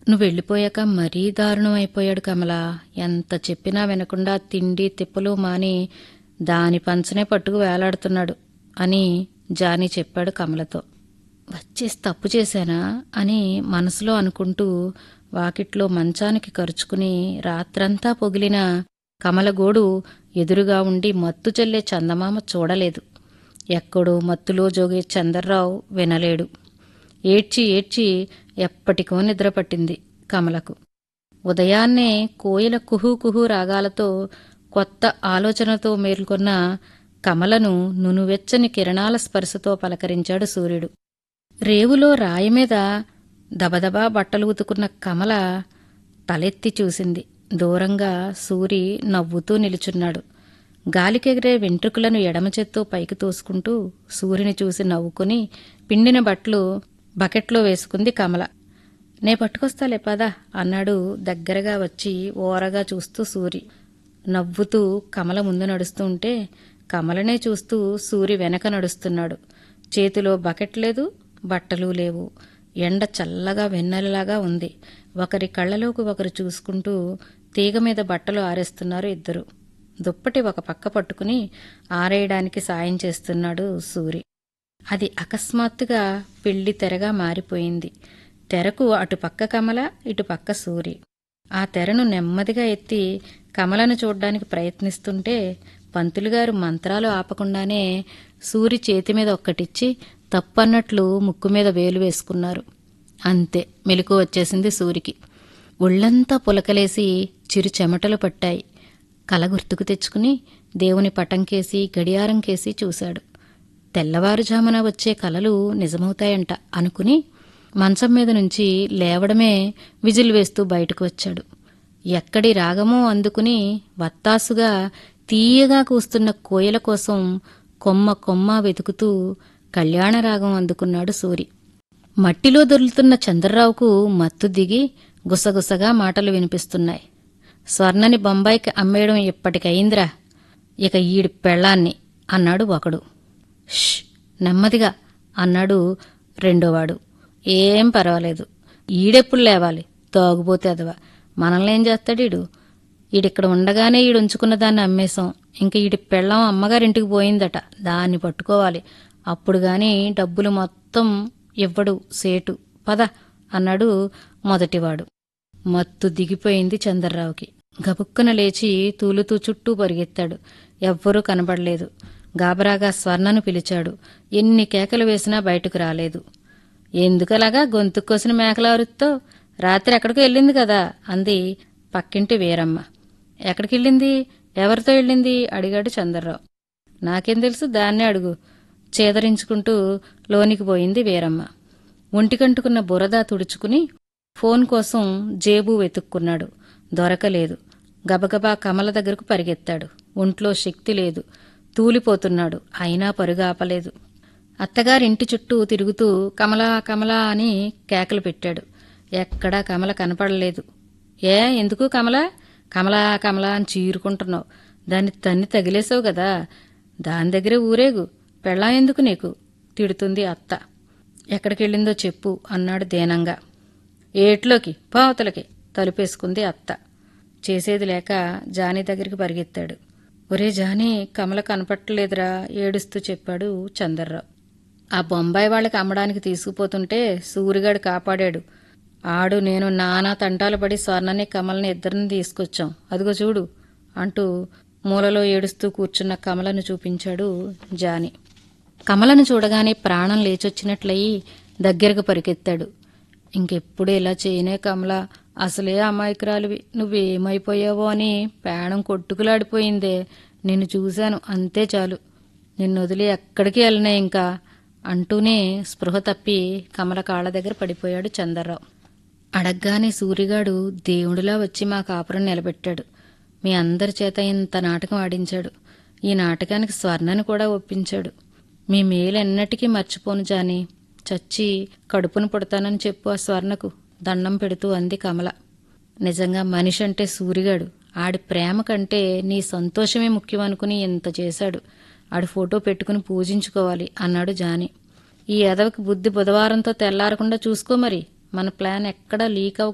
నువ్వు వెళ్ళిపోయాక మరీ దారుణం అయిపోయాడు కమల ఎంత చెప్పినా వినకుండా తిండి తిప్పలు మాని దాని పంచనే పట్టుకు వేలాడుతున్నాడు అని జానీ చెప్పాడు కమలతో వచ్చేసి తప్పు చేశానా అని మనసులో అనుకుంటూ వాకిట్లో మంచానికి కరుచుకుని రాత్రంతా పొగిలిన కమలగోడు ఎదురుగా ఉండి మత్తు చల్లే చందమామ చూడలేదు ఎక్కడో మత్తులో జోగే చందర్రావు వినలేడు ఏడ్చి ఏడ్చి ఎప్పటికో నిద్ర పట్టింది కమలకు ఉదయాన్నే కోయిల కుహు కుహు రాగాలతో కొత్త ఆలోచనతో మేల్కొన్న కమలను నునువెచ్చని కిరణాల స్పర్శతో పలకరించాడు సూర్యుడు రేవులో రాయి మీద దబదబా బట్టలు ఉతుకున్న కమల తలెత్తి చూసింది దూరంగా సూరి నవ్వుతూ నిలుచున్నాడు గాలికెగిరే వెంట్రుకలను ఎడమ చేత్తో పైకి తోసుకుంటూ సూర్యుని చూసి నవ్వుకుని పిండిన బట్టలు బకెట్లో వేసుకుంది కమల నే పట్టుకొస్తాలే పదా అన్నాడు దగ్గరగా వచ్చి ఓరగా చూస్తూ సూరి నవ్వుతూ కమల ముందు నడుస్తూ ఉంటే కమలనే చూస్తూ సూరి వెనక నడుస్తున్నాడు చేతిలో బకెట్ లేదు బట్టలు లేవు ఎండ చల్లగా వెన్నెలలాగా ఉంది ఒకరి కళ్ళలోకి ఒకరు చూసుకుంటూ తీగ మీద బట్టలు ఆరేస్తున్నారు ఇద్దరు దుప్పటి ఒక పక్క పట్టుకుని ఆరేయడానికి సాయం చేస్తున్నాడు సూరి అది అకస్మాత్తుగా పెళ్లి తెరగా మారిపోయింది తెరకు అటు పక్క కమల ఇటు పక్క సూరి ఆ తెరను నెమ్మదిగా ఎత్తి కమలను చూడ్డానికి ప్రయత్నిస్తుంటే పంతులుగారు మంత్రాలు ఆపకుండానే సూరి చేతి మీద ఒక్కటిచ్చి తప్పన్నట్లు ముక్కు మీద వేలు వేసుకున్నారు అంతే మెలకు వచ్చేసింది సూరికి ఒళ్ళంతా పులకలేసి చిరు చెమటలు పట్టాయి కల గుర్తుకు తెచ్చుకుని దేవుని పటంకేసి గడియారం కేసి చూశాడు తెల్లవారుజామున వచ్చే కలలు నిజమవుతాయంట అనుకుని మంచం మీద నుంచి లేవడమే విజిల్ వేస్తూ బయటకు వచ్చాడు ఎక్కడి రాగమో అందుకుని వత్తాసుగా తీయగా కూస్తున్న కోయల కోసం కొమ్మ కొమ్మ వెతుకుతూ కళ్యాణరాగం అందుకున్నాడు సూరి మట్టిలో దొర్లుతున్న చంద్రరావుకు మత్తు దిగి గుసగుసగా మాటలు వినిపిస్తున్నాయి స్వర్ణని బొంబాయికి అమ్మేయడం ఇప్పటికయిందిరా ఇక ఈడి పెళ్ళాన్ని అన్నాడు ఒకడు ష్ నెమ్మదిగా అన్నాడు రెండోవాడు ఏం పర్వాలేదు ఈడెప్పుడు లేవాలి తాగుపోతే అదవా మనల్ని ఏం చేస్తాడు ఈడు ఈడిక్కడ ఉండగానే ఈడు ఉంచుకున్న దాన్ని అమ్మేశాం ఇంక ఈడి పెళ్ళం అమ్మగారింటికి పోయిందట దాన్ని పట్టుకోవాలి అప్పుడు గాని డబ్బులు మొత్తం ఇవ్వడు సేటు పద అన్నాడు మొదటివాడు మత్తు దిగిపోయింది చంద్రరావుకి గబుక్కున లేచి తూలుతూ చుట్టూ పరిగెత్తాడు ఎవ్వరూ కనబడలేదు గాబరాగా స్వర్ణను పిలిచాడు ఎన్ని కేకలు వేసినా బయటకు రాలేదు ఎందుకలాగా గొంతు కోసిన మేకలారుతో రాత్రి ఎక్కడికో వెళ్ళింది కదా అంది పక్కింటి వీరమ్మ ఎక్కడికి వెళ్ళింది ఎవరితో వెళ్ళింది అడిగాడు చంద్రరావు నాకేం తెలుసు దాన్నే అడుగు చేదరించుకుంటూ లోనికి పోయింది వీరమ్మ ఒంటికంటుకున్న బురద తుడుచుకుని ఫోన్ కోసం జేబు వెతుక్కున్నాడు దొరకలేదు గబగబా కమల దగ్గరకు పరిగెత్తాడు ఒంట్లో శక్తి లేదు తూలిపోతున్నాడు అయినా పరుగు ఆపలేదు అత్తగారింటి చుట్టూ తిరుగుతూ కమలా కమలా అని కేకలు పెట్టాడు ఎక్కడా కమల కనపడలేదు ఏ ఎందుకు కమల కమలా కమలా అని చీరుకుంటున్నావు దాన్ని తన్ని తగిలేసావు కదా దాని దగ్గరే ఊరేగు పెళ్ళా ఎందుకు నీకు తిడుతుంది అత్త ఎక్కడికెళ్ళిందో చెప్పు అన్నాడు దేనంగా ఏట్లోకి పావతలకి తలుపేసుకుంది అత్త చేసేది లేక జానీ దగ్గరికి పరిగెత్తాడు ఒరే జానీ కమల కనపట్టలేదురా ఏడుస్తూ చెప్పాడు చందర్రావు ఆ బొంబాయి వాళ్ళకి అమ్మడానికి తీసుకుపోతుంటే సూరిగాడు కాపాడాడు ఆడు నేను నానా తంటాలు పడి స్వర్ణని కమలని ఇద్దరిని తీసుకొచ్చాం అదిగో చూడు అంటూ మూలలో ఏడుస్తూ కూర్చున్న కమలను చూపించాడు జాని కమలను చూడగానే ప్రాణం లేచొచ్చినట్లయి దగ్గరకు పరిగెత్తాడు ఇంకెప్పుడు ఇలా చేయనే కమల అసలే అమాయకురాలివి నువ్వేమైపోయావో అని ప్రాణం కొట్టుకులాడిపోయిందే నిన్ను చూశాను అంతే చాలు నిన్ను వదిలి ఎక్కడికి వెళ్ళనే ఇంకా అంటూనే స్పృహ తప్పి కమల కాళ్ళ దగ్గర పడిపోయాడు చందర్రావు అడగ్గానే సూరిగాడు దేవుడిలా వచ్చి మా కాపురం నిలబెట్టాడు మీ అందరి చేత ఇంత నాటకం ఆడించాడు ఈ నాటకానికి స్వర్ణను కూడా ఒప్పించాడు మీ మేలు ఎన్నటికీ మర్చిపోను జాని చచ్చి కడుపును పుడతానని చెప్పు ఆ స్వర్ణకు దండం పెడుతూ అంది కమల నిజంగా మనిషి అంటే సూరిగాడు ఆడి ప్రేమ కంటే నీ సంతోషమే ముఖ్యం అనుకుని ఇంత చేశాడు ఆడి ఫోటో పెట్టుకుని పూజించుకోవాలి అన్నాడు జాని ఈ ఎదవకి బుద్ధి బుధవారంతో తెల్లారకుండా చూసుకో మరి మన ప్లాన్ ఎక్కడా లీక్ అవ్వ